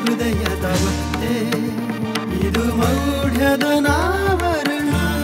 ಹೃದಯದ ಮತ್ತೆ ಇದು ಮೌಢ್ಯದ ನಾವರಣ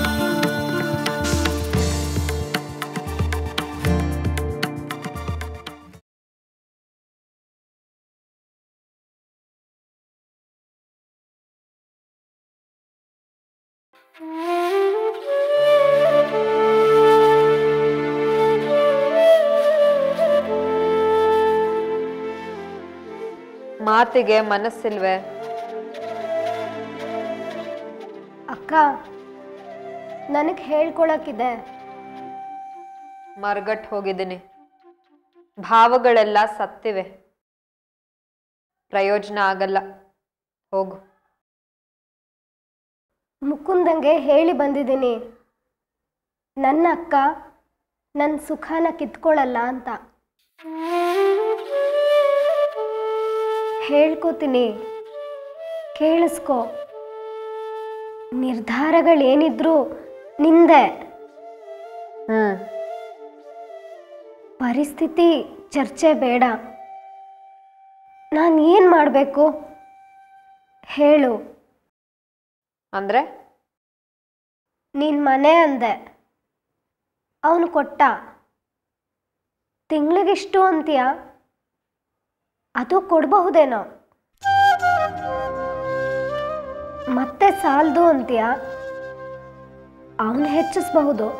ಮಾತಿಗೆ ಮನಸ್ಸಿಲ್ವೇ ಅಕ್ಕ ನನಗೆ ಹೇಳ್ಕೊಳಕ್ಕಿದೆ ಮರ್ಗಟ್ ಹೋಗಿದ್ದೀನಿ ಭಾವಗಳೆಲ್ಲ ಸತ್ತಿವೆ ಪ್ರಯೋಜನ ಆಗಲ್ಲ ಹೋಗು ಮುಕುಂದಂಗೆ ಹೇಳಿ ಬಂದಿದ್ದೀನಿ ನನ್ನ ಅಕ್ಕ ನನ್ನ ಸುಖನ ಕಿತ್ಕೊಳ್ಳಲ್ಲ ಅಂತ ಹೇಳ್ಕೋತೀನಿ ಕೇಳಿಸ್ಕೊ ನಿರ್ಧಾರಗಳೇನಿದ್ರು ನಿಂದೆ ಹ್ಮ್ ಪರಿಸ್ಥಿತಿ ಚರ್ಚೆ ಬೇಡ ನಾನು ಏನು ಮಾಡಬೇಕು ಹೇಳು ಅಂದ್ರೆ ನಿನ್ನ ಮನೆ ಅಂದೆ ಅವನು ಕೊಟ್ಟ ತಿಂಗಳಿಗಿಷ್ಟು ಅಂತೀಯ ಅದು ಕೊಡಬಹುದೇನೋ ಮತ್ತೆ ಸಾಲದು ಅಂತೀಯ ಅವನು ಹೆಚ್ಚಿಸಬಹುದು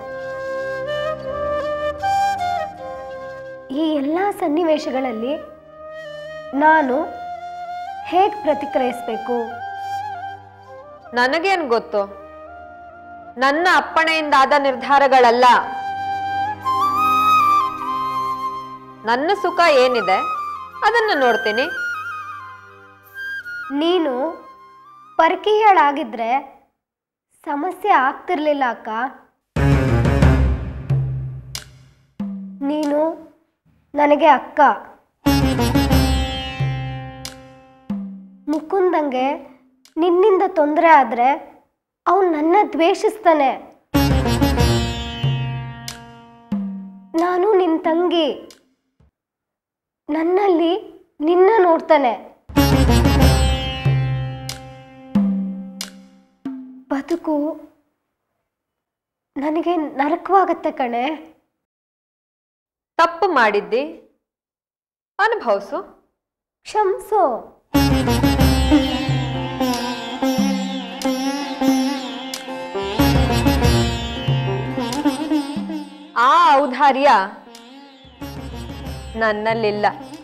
ಈ ಎಲ್ಲ ಸನ್ನಿವೇಶಗಳಲ್ಲಿ ನಾನು ಹೇಗೆ ಪ್ರತಿಕ್ರಿಯಿಸಬೇಕು ನನಗೇನ್ ಗೊತ್ತು ನನ್ನ ಅಪ್ಪಣೆಯಿಂದಾದ ನಿರ್ಧಾರಗಳಲ್ಲ ನನ್ನ ಸುಖ ಏನಿದೆ ಅದನ್ನು ನೋಡ್ತೀನಿ ನೀನು ಪರಕೀಯಳಾಗಿದ್ರೆ ಸಮಸ್ಯೆ ಆಗ್ತಿರ್ಲಿಲ್ಲ ಅಕ್ಕ ನೀನು ನನಗೆ ಅಕ್ಕ ಮುಕುಂದಂಗೆ ನಿನ್ನಿಂದ ತೊಂದರೆ ಆದರೆ ಅವನು ನನ್ನ ದ್ವೇಷಿಸ್ತಾನೆ ನಾನು ನಿನ್ನ ತಂಗಿ ನನ್ನಲ್ಲಿ ನಿನ್ನ ನೋಡ್ತಾನೆ ಬದುಕು ನನಗೆ ನರಕವಾಗತ್ತೆ ಕಣೆ ತಪ್ಪು ಮಾಡಿದ್ದಿ ಅನುಭವಿಸು ಕ್ಷಮಿಸು ಆ ಔದಾರ್ಯ ನನ್ನಲ್ಲಿಲ್ಲ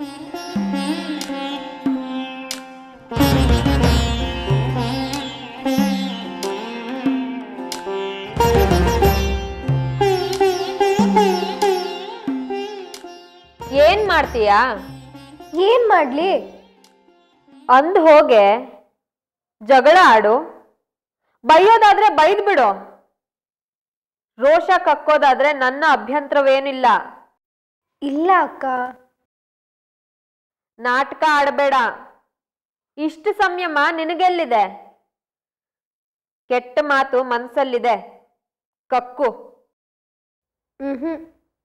ಏನ್ ಮಾಡ್ತೀಯಾ ಏನ್ ಮಾಡ್ಲಿ ಅಂದ್ ಹೋಗೆ ಜಗಳ ಆಡು ಬೈಯೋದಾದ್ರೆ ಬೈದ್ ಬಿಡು ರೋಷ ಕಕ್ಕೋದಾದ್ರೆ ನನ್ನ ಅಭ್ಯಂತರವೇನಿಲ್ಲ ಇಲ್ಲ ಅಕ್ಕ ನಾಟಕ ಆಡಬೇಡ ಇಷ್ಟು ಸಂಯಮ ನಿನಗೆಲ್ಲಿದೆ ಕೆಟ್ಟ ಮಾತು ಮನ್ಸಲ್ಲಿದೆ ಕಕ್ಕು ಹ್ಮ್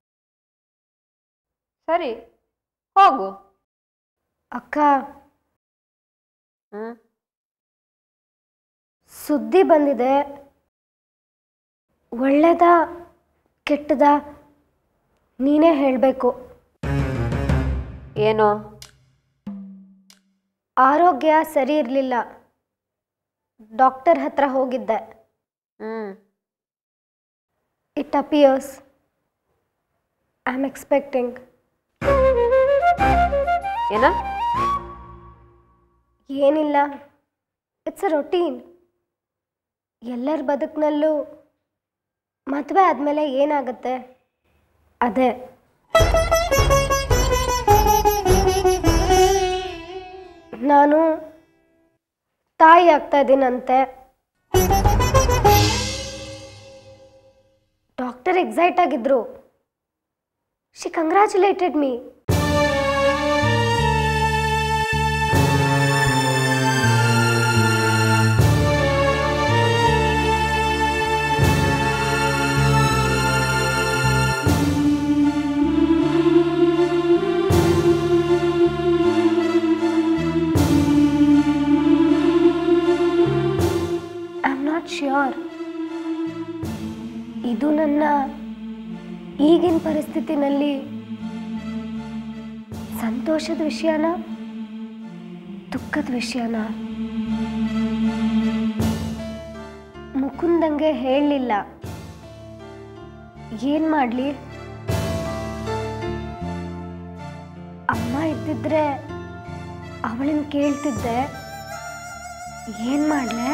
ಸರಿ ಹೋಗು ಅಕ್ಕ ಹ್ಮ್ ಸುದ್ದಿ ಬಂದಿದೆ ಒಳ್ಳೇದ ಕೆಟ್ಟದ ನೀನೇ ಹೇಳಬೇಕು ಏನು ಆರೋಗ್ಯ ಸರಿ ಇರಲಿಲ್ಲ ಡಾಕ್ಟರ್ ಹತ್ರ ಹೋಗಿದ್ದೆ hmm it appears I am expecting ಏನ ಏನಿಲ್ಲ ಇಟ್ಸ್ ಅ ರೊಟೀನ್ ಎಲ್ಲರ ಬದುಕಿನಲ್ಲೂ ಮದುವೆ ಆದಮೇಲೆ ಏನಾಗುತ್ತೆ ಅದೇ ನಾನು ತಾಯಿ ಆಗ್ತಾ ಇದ್ದೀನಂತೆ ಡಾಕ್ಟರ್ ಎಕ್ಸೈಟ್ ಆಗಿದ್ರು ಶಿ ಕಂಗ್ರ್ಯಾಚುಲೇಟೆಡ್ ಮೀ ಇದು ನನ್ನ ಈಗಿನ ಪರಿಸ್ಥಿತಿನಲ್ಲಿ ಸಂತೋಷದ ವಿಷಯನ ದುಃಖದ ವಿಷಯನ ಮುಕುಂದಂಗೆ ಹೇಳಲಿಲ್ಲ ಏನು ಮಾಡಲಿ ಅಮ್ಮ ಇದ್ದಿದ್ರೆ ಅವಳನ್ನ ಕೇಳ್ತಿದ್ದೆ ಏನು ಮಾಡಲೆ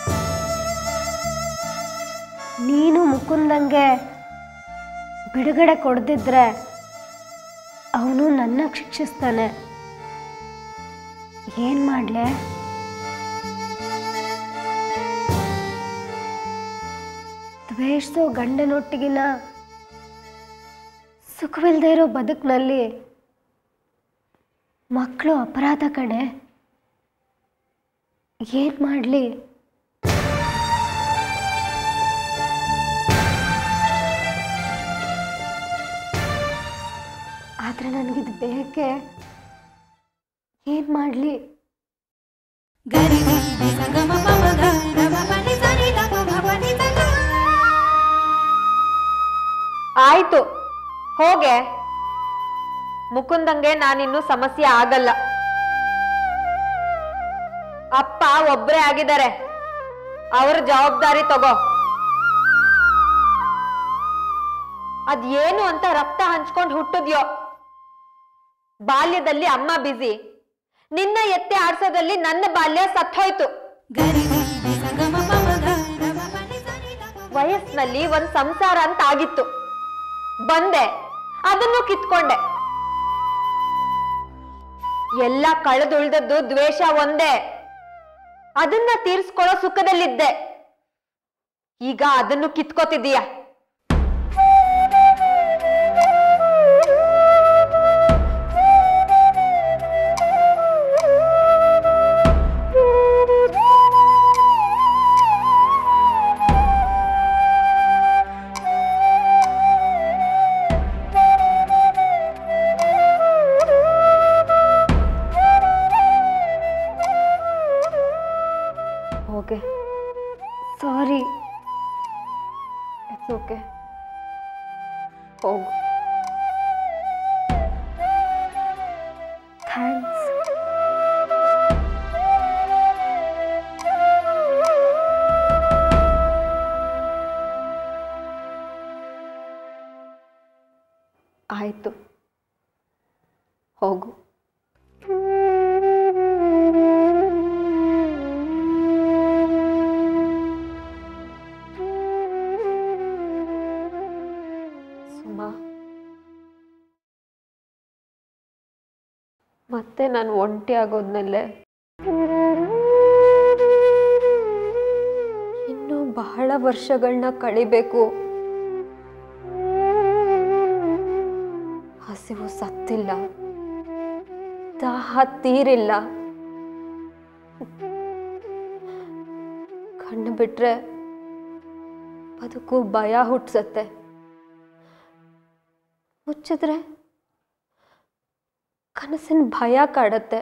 ನೀನು ಮುಕುಂದಂಗೆ ಬಿಡುಗಡೆ ಕೊಡ್ದಿದ್ರೆ ಅವನು ನನ್ನ ಶಿಕ್ಷಿಸ್ತಾನೆ ಏನು ಮಾಡಲೆ ದ್ವೇಷಿಸೋ ಗಂಡನೊಟ್ಟಿಗಿನ ಸುಖವಿಲ್ಲದೆ ಇರೋ ಬದುಕಿನಲ್ಲಿ ಮಕ್ಕಳು ಅಪರಾಧ ಕಡೆ ಏನು ಮಾಡಲಿ ಆದರೆ ನನಗಿದು ಬೇಕೆ ಏನು ಮಾಡಲಿ ಆಯ್ತು ಹೋಗೆ ಮುಕುಂದಂಗೆ ನಾನಿನ್ನು ಸಮಸ್ಯೆ ಆಗಲ್ಲ ಅಪ್ಪ ಒಬ್ರೇ ಆಗಿದ್ದಾರೆ ಅವ್ರ ಜವಾಬ್ದಾರಿ ತಗೋ ಅದೇನು ಅಂತ ರಕ್ತ ಹಂಚ್ಕೊಂಡು ಹುಟ್ಟಿದ್ಯೋ ಬಾಲ್ಯದಲ್ಲಿ ಅಮ್ಮ ಬಿಸಿ ನಿನ್ನ ಎತ್ತೆ ಆಡ್ಸೋದಲ್ಲಿ ನನ್ನ ಬಾಲ್ಯ ಸತ್ತೋಯ್ತು ವಯಸ್ಸಿನಲ್ಲಿ ಒಂದ್ ಸಂಸಾರ ಅಂತ ಆಗಿತ್ತು ಬಂದೆ ಅದನ್ನು ಕಿತ್ಕೊಂಡೆ ಎಲ್ಲ ಕಳೆದುಳ್ದದ್ದು ದ್ವೇಷ ಒಂದೇ ಅದನ್ನ ತೀರ್ಸ್ಕೊಳ್ಳೋ ಸುಖದಲ್ಲಿದ್ದೆ ಈಗ ಅದನ್ನು ಕಿತ್ಕೋತಿದೀಯ ಓಕೆ ಸಾರಿ ಇಟ್ಸ್ ಓಕೆ ಹೋಗು ಥ್ಯಾಂಕ್ಸ್ ಆಯ್ತು ಹೋಗು ಸುಮಾ ಮತ್ತೆ ನಾನು ಒಂಟಿ ಆಗೋದ್ಮೇಲೆ ಇನ್ನೂ ಬಹಳ ವರ್ಷಗಳನ್ನ ಕಳಿಬೇಕು ಹಸಿವು ಸತ್ತಿಲ್ಲ ದಾಹ ತೀರಿಲ್ಲ ಕಣ್ಣು ಬಿಟ್ರೆ ಬದುಕು ಭಯ ಹುಟ್ಸತ್ತೆ ಮುಚ್ಚಿದ್ರೆ ಕನಸಿನ ಭಯ ಕಾಡತ್ತೆ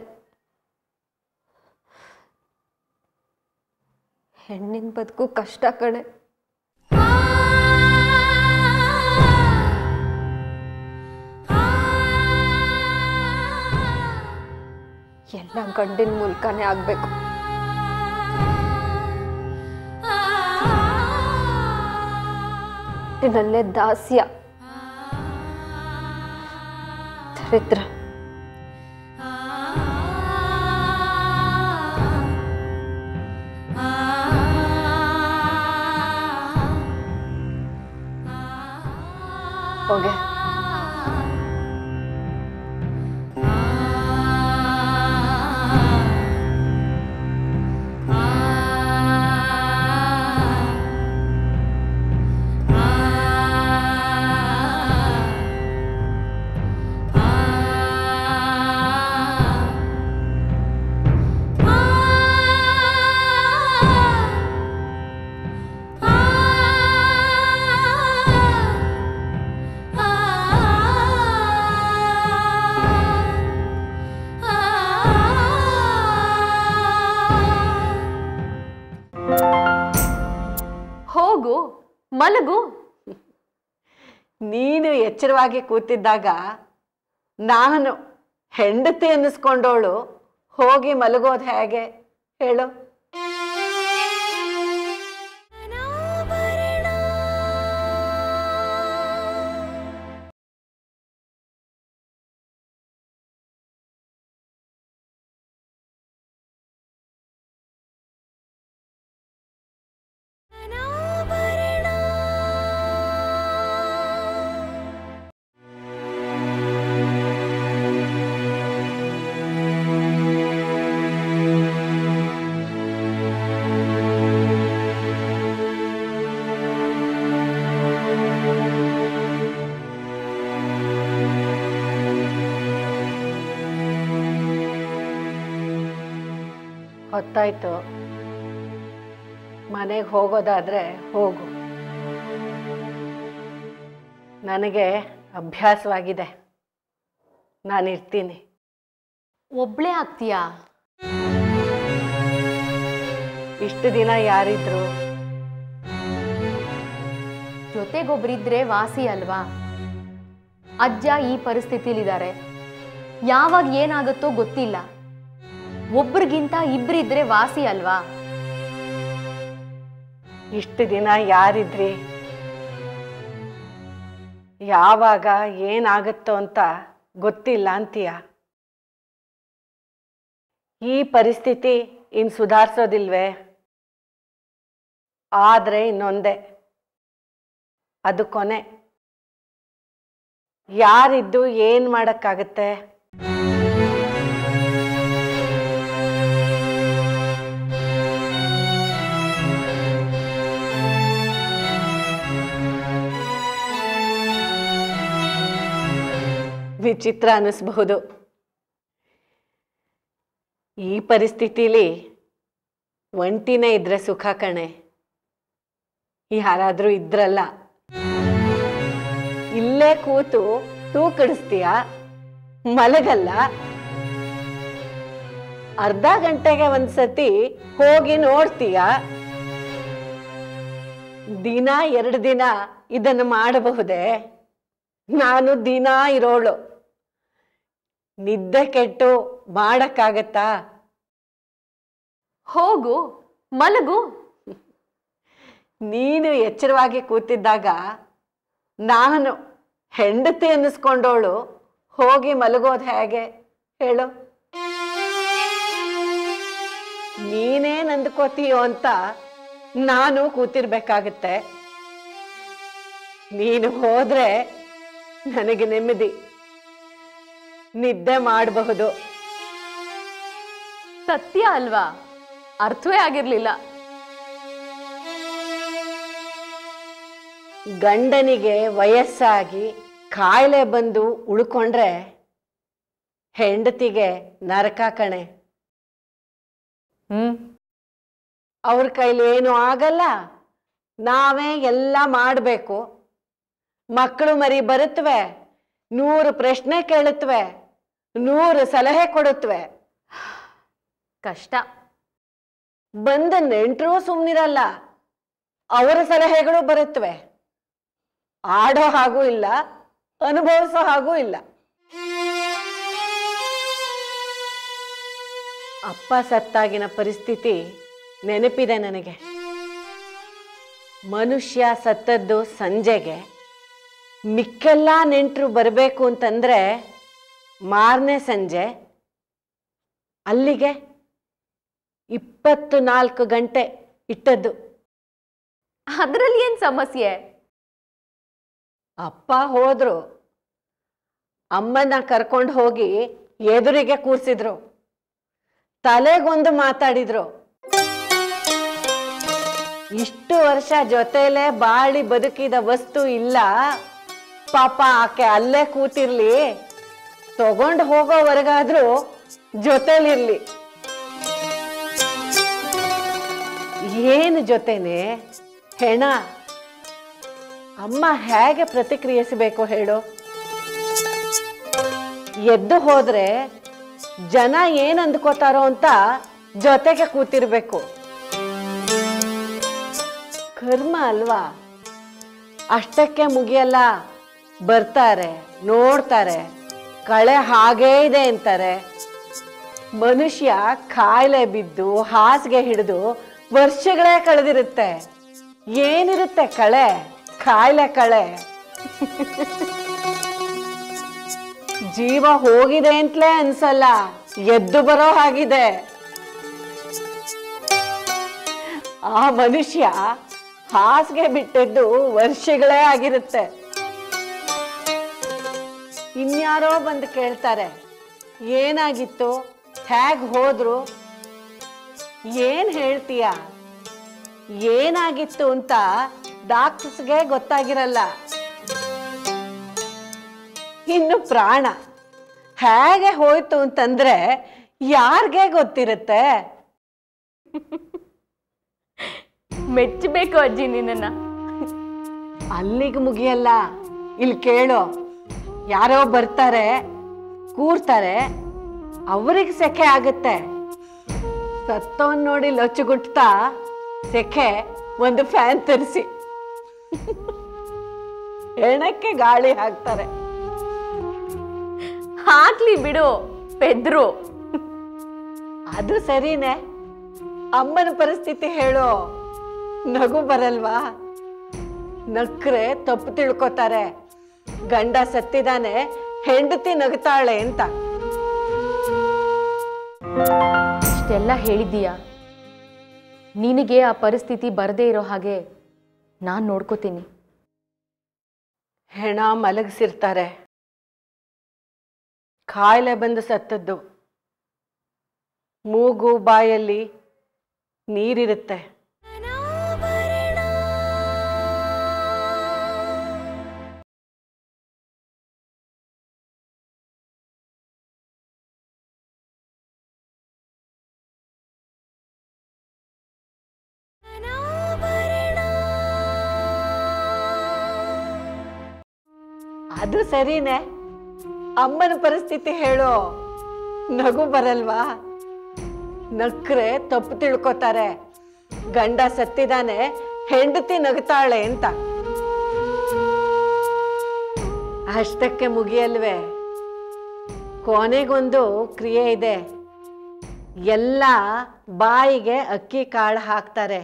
ಹೆಣ್ಣಿನ ಬದುಕು ಕಷ್ಟ ಕಣೆ ಎಲ್ಲ ಗಂಡಿನ ಮೂಲಕನೇ ಆಗ್ಬೇಕು ನಲ್ಲೇ ದಾಸ್ಯ ದರಿದ್ರ ಹೋಗೆ ಹೋಗು ಮಲಗು ನೀನು ಎಚ್ಚರವಾಗಿ ಕೂತಿದ್ದಾಗ ನಾನು ಹೆಂಡತಿ ಅನ್ನಿಸ್ಕೊಂಡವಳು ಹೋಗಿ ಮಲಗೋದು ಹೇಗೆ ಹೇಳು ಹೊತ್ತಾಯ್ತು ಮನೆಗೆ ಹೋಗೋದಾದ್ರೆ ಹೋಗು ನನಗೆ ಅಭ್ಯಾಸವಾಗಿದೆ ನಾನಿರ್ತೀನಿ ಒಬ್ಳೇ ಆಗ್ತೀಯಾ ಇಷ್ಟು ದಿನ ಯಾರಿದ್ರು ಜೊತೆಗೊಬ್ರಿದ್ರೆ ವಾಸಿ ಅಲ್ವಾ ಅಜ್ಜ ಈ ಪರಿಸ್ಥಿತಿಲಿದ್ದಾರೆ ಯಾವಾಗ ಏನಾಗುತ್ತೋ ಗೊತ್ತಿಲ್ಲ ಒಬ್ರಿಗಿಂತ ಇಬ್ರಿದ್ರೆ ವಾಸಿ ಅಲ್ವಾ ಇಷ್ಟು ದಿನ ಯಾರಿದ್ರಿ ಯಾವಾಗ ಏನಾಗುತ್ತೋ ಅಂತ ಗೊತ್ತಿಲ್ಲ ಅಂತೀಯ ಈ ಪರಿಸ್ಥಿತಿ ಇನ್ ಸುಧಾರಿಸೋದಿಲ್ವೇ ಆದ್ರೆ ಇನ್ನೊಂದೇ ಅದು ಕೊನೆ ಯಾರಿದ್ದು ಏನ್ ಮಾಡಕ್ಕಾಗತ್ತೆ ವಿಚಿತ್ರ ಅನ್ನಿಸ್ಬಹುದು ಈ ಪರಿಸ್ಥಿತಿಲಿ ಒಂಟಿನೇ ಇದ್ರೆ ಸುಖ ಕಣೆ ಯಾರಾದ್ರೂ ಇದ್ರಲ್ಲ ಇಲ್ಲೇ ಕೂತು ತೂಕಡಿಸ್ತೀಯ ಮಲಗಲ್ಲ ಅರ್ಧ ಗಂಟೆಗೆ ಒಂದ್ಸತಿ ಹೋಗಿ ನೋಡ್ತೀಯ ದಿನ ಎರಡು ದಿನ ಇದನ್ನು ಮಾಡಬಹುದೇ ನಾನು ದಿನ ಇರೋಳು ನಿದ್ದೆ ಕೆಟ್ಟು ಮಾಡಕ್ಕಾಗತ್ತಾ ಹೋಗು ಮಲಗು ನೀನು ಎಚ್ಚರವಾಗಿ ಕೂತಿದ್ದಾಗ ನಾನು ಹೆಂಡತಿ ಅನ್ನಿಸ್ಕೊಂಡವಳು ಹೋಗಿ ಮಲಗೋದು ಹೇಗೆ ಹೇಳು ನೀನೇ ನಂದ್ಕೋತೀಯೋ ಅಂತ ನಾನು ಕೂತಿರ್ಬೇಕಾಗತ್ತೆ ನೀನು ಹೋದ್ರೆ ನನಗೆ ನೆಮ್ಮದಿ ನಿದ್ದೆ ಮಾಡಬಹುದು ಸತ್ಯ ಅಲ್ವಾ ಅರ್ಥವೇ ಆಗಿರ್ಲಿಲ್ಲ ಗಂಡನಿಗೆ ವಯಸ್ಸಾಗಿ ಕಾಯಿಲೆ ಬಂದು ಉಳ್ಕೊಂಡ್ರೆ ಹೆಂಡತಿಗೆ ನರಕ ಕಣೆ ಹ್ಮ್ ಅವ್ರ ಕೈಲಿ ಏನು ಆಗಲ್ಲ ನಾವೇ ಎಲ್ಲ ಮಾಡಬೇಕು ಮಕ್ಕಳು ಮರಿ ಬರುತ್ತವೆ ನೂರು ಪ್ರಶ್ನೆ ಕೇಳುತ್ತವೆ ನೂರು ಸಲಹೆ ಕೊಡುತ್ತವೆ ಕಷ್ಟ ಬಂದ ನೆಂಟರು ಸುಮ್ಮನಿರಲ್ಲ ಅವರ ಸಲಹೆಗಳು ಬರುತ್ತವೆ ಆಡೋ ಹಾಗೂ ಇಲ್ಲ ಅನುಭವಿಸೋ ಹಾಗೂ ಇಲ್ಲ ಅಪ್ಪ ಸತ್ತಾಗಿನ ಪರಿಸ್ಥಿತಿ ನೆನಪಿದೆ ನನಗೆ ಮನುಷ್ಯ ಸತ್ತದ್ದು ಸಂಜೆಗೆ ಮಿಕ್ಕೆಲ್ಲ ನೆಂಟರು ಬರಬೇಕು ಅಂತಂದ್ರೆ ಮಾರನೇ ಸಂಜೆ ಅಲ್ಲಿಗೆ ಇಪ್ಪತ್ತು ನಾಲ್ಕು ಗಂಟೆ ಇಟ್ಟದ್ದು ಅದ್ರಲ್ಲಿ ಏನ್ ಸಮಸ್ಯೆ ಅಪ್ಪ ಹೋದ್ರು ಅಮ್ಮನ ಕರ್ಕೊಂಡು ಹೋಗಿ ಎದುರಿಗೆ ಕೂರ್ಸಿದ್ರು ತಲೆಗೊಂದು ಮಾತಾಡಿದ್ರು ಇಷ್ಟು ವರ್ಷ ಜೊತೆಲೆ ಬಾಳಿ ಬದುಕಿದ ವಸ್ತು ಇಲ್ಲ ಪಾಪ ಆಕೆ ಅಲ್ಲೇ ಕೂತಿರ್ಲಿ ತಗೊಂಡು ಹೋಗೋವರೆಗಾದ್ರೂ ಜೊತೆಲಿರ್ಲಿ ಏನು ಜೊತೆನೆ ಹೆಣ ಅಮ್ಮ ಹೇಗೆ ಪ್ರತಿಕ್ರಿಯಿಸಬೇಕು ಹೇಳು ಎದ್ದು ಹೋದ್ರೆ ಜನ ಏನ್ ಅಂದ್ಕೋತಾರೋ ಅಂತ ಜೊತೆಗೆ ಕೂತಿರ್ಬೇಕು ಕರ್ಮ ಅಲ್ವಾ ಅಷ್ಟಕ್ಕೆ ಮುಗಿಯಲ್ಲ ಬರ್ತಾರೆ ನೋಡ್ತಾರೆ ಕಳೆ ಹಾಗೇ ಇದೆ ಅಂತಾರೆ ಮನುಷ್ಯ ಕಾಯಿಲೆ ಬಿದ್ದು ಹಾಸಿಗೆ ಹಿಡಿದು ವರ್ಷಗಳೇ ಕಳೆದಿರುತ್ತೆ ಏನಿರುತ್ತೆ ಕಳೆ ಕಾಯಿಲೆ ಕಳೆ ಜೀವ ಹೋಗಿದೆ ಅಂತಲೇ ಅನ್ಸಲ್ಲ ಎದ್ದು ಬರೋ ಹಾಗಿದೆ ಆ ಮನುಷ್ಯ ಹಾಸಿಗೆ ಬಿಟ್ಟಿದ್ದು ವರ್ಷಗಳೇ ಆಗಿರುತ್ತೆ ಇನ್ಯಾರೋ ಬಂದು ಕೇಳ್ತಾರೆ ಏನಾಗಿತ್ತು ಹೇಗ್ ಹೋದ್ರು ಏನ್ ಹೇಳ್ತೀಯ ಏನಾಗಿತ್ತು ಅಂತ ಡಾಕ್ಟರ್ಸ್ಗೆ ಗೊತ್ತಾಗಿರಲ್ಲ ಇನ್ನು ಪ್ರಾಣ ಹೇಗೆ ಹೋಯ್ತು ಅಂತಂದ್ರೆ ಯಾರಿಗೆ ಗೊತ್ತಿರುತ್ತೆ ಮೆಚ್ಚಬೇಕು ಅಜ್ಜಿ ನಿನ್ನನ್ನ ಅಲ್ಲಿಗೆ ಮುಗಿಯಲ್ಲ ಇಲ್ಲಿ ಕೇಳು ಯಾರೋ ಬರ್ತಾರೆ ಕೂರ್ತಾರೆ ಅವ್ರಿಗೆ ಸೆಕೆ ಆಗುತ್ತೆ ಸತ್ತವನ್ ನೋಡಿ ಲೊಚ್ಚುಗುಟ್ತಾ ಸೆಕೆ ಒಂದು ಫ್ಯಾನ್ ತರಿಸಿ ಹೆಣಕ್ಕೆ ಗಾಳಿ ಹಾಕ್ತಾರೆ ಹಾಕ್ಲಿ ಬಿಡು ಪೆದ್ರು ಅದು ಸರಿನೇ ಅಮ್ಮನ ಪರಿಸ್ಥಿತಿ ಹೇಳು ನಗು ಬರಲ್ವಾ ನಕ್ರೆ ತಪ್ಪು ತಿಳ್ಕೊತಾರೆ ಗಂಡ ಸತ್ತಿದಾನೆ ಹೆಂಡತಿ ನಗ್ತಾಳೆ ಅಂತ ಇಷ್ಟೆಲ್ಲ ಹೇಳಿದ್ದೀಯಾ ನಿನಗೆ ಆ ಪರಿಸ್ಥಿತಿ ಬರದೇ ಇರೋ ಹಾಗೆ ನಾನು ನೋಡ್ಕೋತೀನಿ ಹೆಣ ಮಲಗಿಸಿರ್ತಾರೆ ಕಾಯಿಲೆ ಬಂದು ಸತ್ತದ್ದು ಮೂಗು ಬಾಯಲ್ಲಿ ನೀರಿರುತ್ತೆ ಅದು ಸರಿನೇ ಅಮ್ಮನ ಪರಿಸ್ಥಿತಿ ಹೇಳು ನಗು ಬರಲ್ವಾ ನಕ್ರೆ ತಪ್ಪು ತಿಳ್ಕೊತಾರೆ ಗಂಡ ಸತ್ತಿದಾನೆ ಹೆಂಡತಿ ನಗ್ತಾಳೆ ಅಂತ ಅಷ್ಟಕ್ಕೆ ಮುಗಿಯಲ್ವೇ ಕೊನೆಗೊಂದು ಕ್ರಿಯೆ ಇದೆ ಎಲ್ಲ ಬಾಯಿಗೆ ಅಕ್ಕಿ ಕಾಳು ಹಾಕ್ತಾರೆ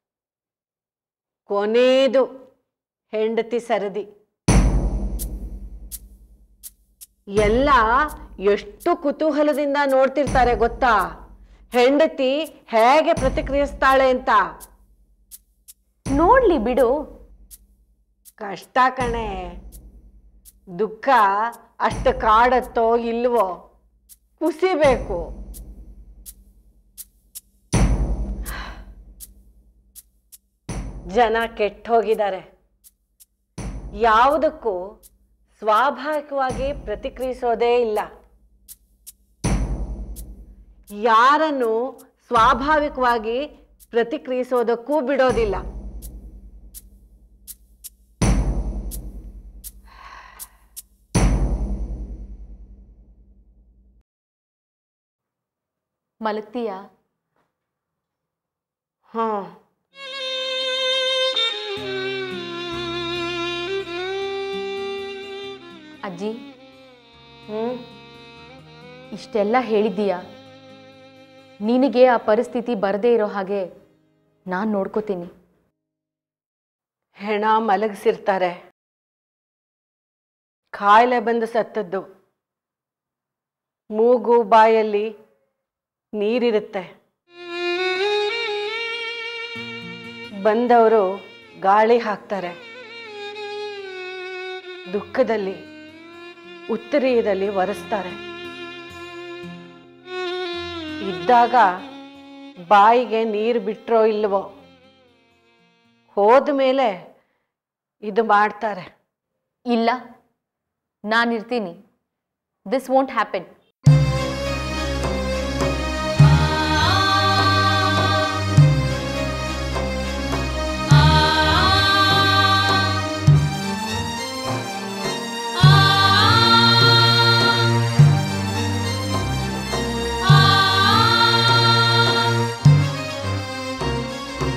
ಕೊನೇದು ಹೆಂಡತಿ ಸರದಿ ಎಲ್ಲ ಎಷ್ಟು ಕುತೂಹಲದಿಂದ ನೋಡ್ತಿರ್ತಾರೆ ಗೊತ್ತಾ ಹೆಂಡತಿ ಹೇಗೆ ಪ್ರತಿಕ್ರಿಯಿಸ್ತಾಳೆ ಅಂತ ನೋಡ್ಲಿ ಬಿಡು ಕಷ್ಟ ಕಣೆ ದುಃಖ ಅಷ್ಟು ಕಾಡತ್ತೋ ಇಲ್ವೋ ಕುಸಿಬೇಕು ಜನ ಕೆಟ್ಟ ಹೋಗಿದ್ದಾರೆ ಯಾವುದಕ್ಕೂ ಸ್ವಾಭಾವಿಕವಾಗಿ ಪ್ರತಿಕ್ರಿಯಿಸೋದೇ ಇಲ್ಲ ಯಾರನ್ನು ಸ್ವಾಭಾವಿಕವಾಗಿ ಪ್ರತಿಕ್ರಿಯಿಸೋದಕ್ಕೂ ಬಿಡೋದಿಲ್ಲ ಮಲಗ್ತೀಯಾ ಹಾಂ ಅಜ್ಜಿ ಹ್ಞೂ ಇಷ್ಟೆಲ್ಲ ಹೇಳಿದ್ದೀಯಾ ನಿನಗೆ ಆ ಪರಿಸ್ಥಿತಿ ಬರದೇ ಇರೋ ಹಾಗೆ ನಾನು ನೋಡ್ಕೋತೀನಿ ಹೆಣ ಮಲಗಿಸಿರ್ತಾರೆ ಕಾಯಿಲೆ ಬಂದು ಸತ್ತದ್ದು ಮೂಗು ಬಾಯಲ್ಲಿ ನೀರಿರುತ್ತೆ ಬಂದವರು ಗಾಳಿ ಹಾಕ್ತಾರೆ ದುಃಖದಲ್ಲಿ ಉತ್ತರೀಯದಲ್ಲಿ ಒರೆಸ್ತಾರೆ ಇದ್ದಾಗ ಬಾಯಿಗೆ ನೀರು ಬಿಟ್ರೋ ಇಲ್ವೋ ಹೋದ ಮೇಲೆ ಇದು ಮಾಡ್ತಾರೆ ಇಲ್ಲ ನಾನಿರ್ತೀನಿ ದಿಸ್ ವೋಂಟ್ ಹ್ಯಾಪನ್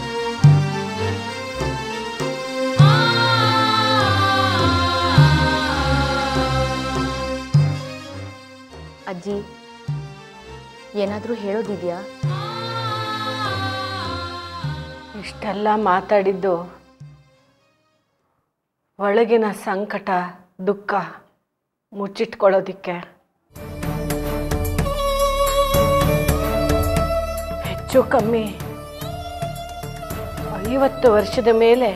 ಆ ಏನಾದರೂ ಹೇಳೋದಿದೆಯಾ ಇಷ್ಟೆಲ್ಲ ಮಾತಾಡಿದ್ದು ಒಳಗಿನ ಸಂಕಟ ದುಃಖ ಮುಚ್ಚಿಟ್ಕೊಳ್ಳೋದಿಕ್ಕೆ ಹೆಚ್ಚು ಕಮ್ಮಿ ಐವತ್ತು ವರ್ಷದ ಮೇಲೆ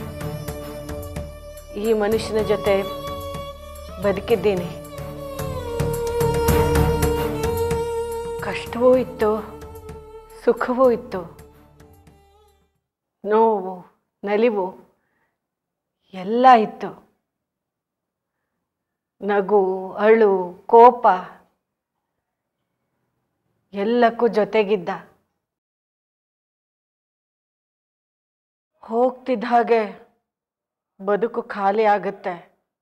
ಈ ಮನುಷ್ಯನ ಜೊತೆ ಬದುಕಿದ್ದೀನಿ ಕಷ್ಟವೂ ಇತ್ತು ಸುಖವೂ ಇತ್ತು ನೋವು ನಲಿವು ಎಲ್ಲ ಇತ್ತು ನಗು ಅಳು ಕೋಪ ಎಲ್ಲಕ್ಕೂ ಜೊತೆಗಿದ್ದ ಹೋಗ್ತಿದ್ದ ಹಾಗೆ ಬದುಕು ಖಾಲಿ ಆಗುತ್ತೆ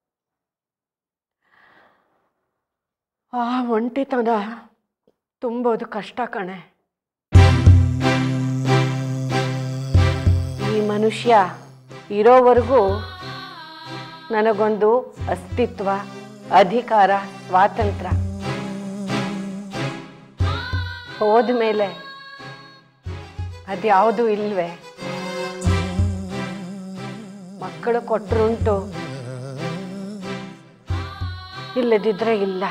ಆ ಒಂಟಿತನ ತುಂಬೋದು ಕಷ್ಟ ಕಣೆ ಈ ಮನುಷ್ಯ ಇರೋವರೆಗೂ ನನಗೊಂದು ಅಸ್ತಿತ್ವ ಅಧಿಕಾರ ಸ್ವಾತಂತ್ರ್ಯ ಹೋದ್ಮೇಲೆ ಅದ್ಯಾವುದೂ ಇಲ್ವೇ ಮಕ್ಕಳು ಕೊಟ್ಟರುಂಟು ಇಲ್ಲದಿದ್ರೆ ಇಲ್ಲ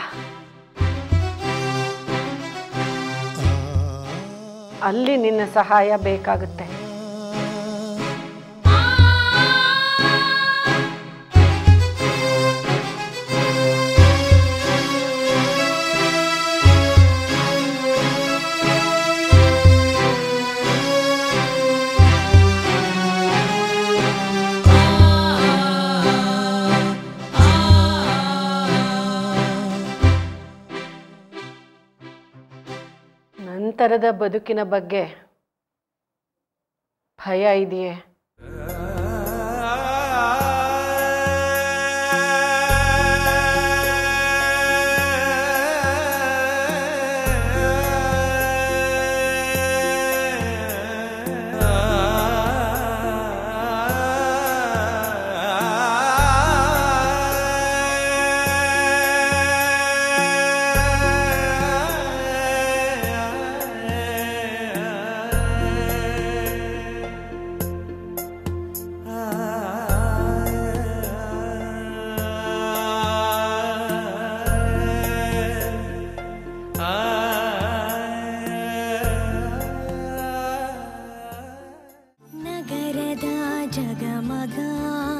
ಅಲ್ಲಿ ನಿನ್ನ ಸಹಾಯ ಬೇಕಾಗುತ್ತೆ ನಂತರದ ಬದುಕಿನ ಬಗ್ಗೆ ಭಯ ಇದೆಯೇ ನಗರದ ಜಗಮಗ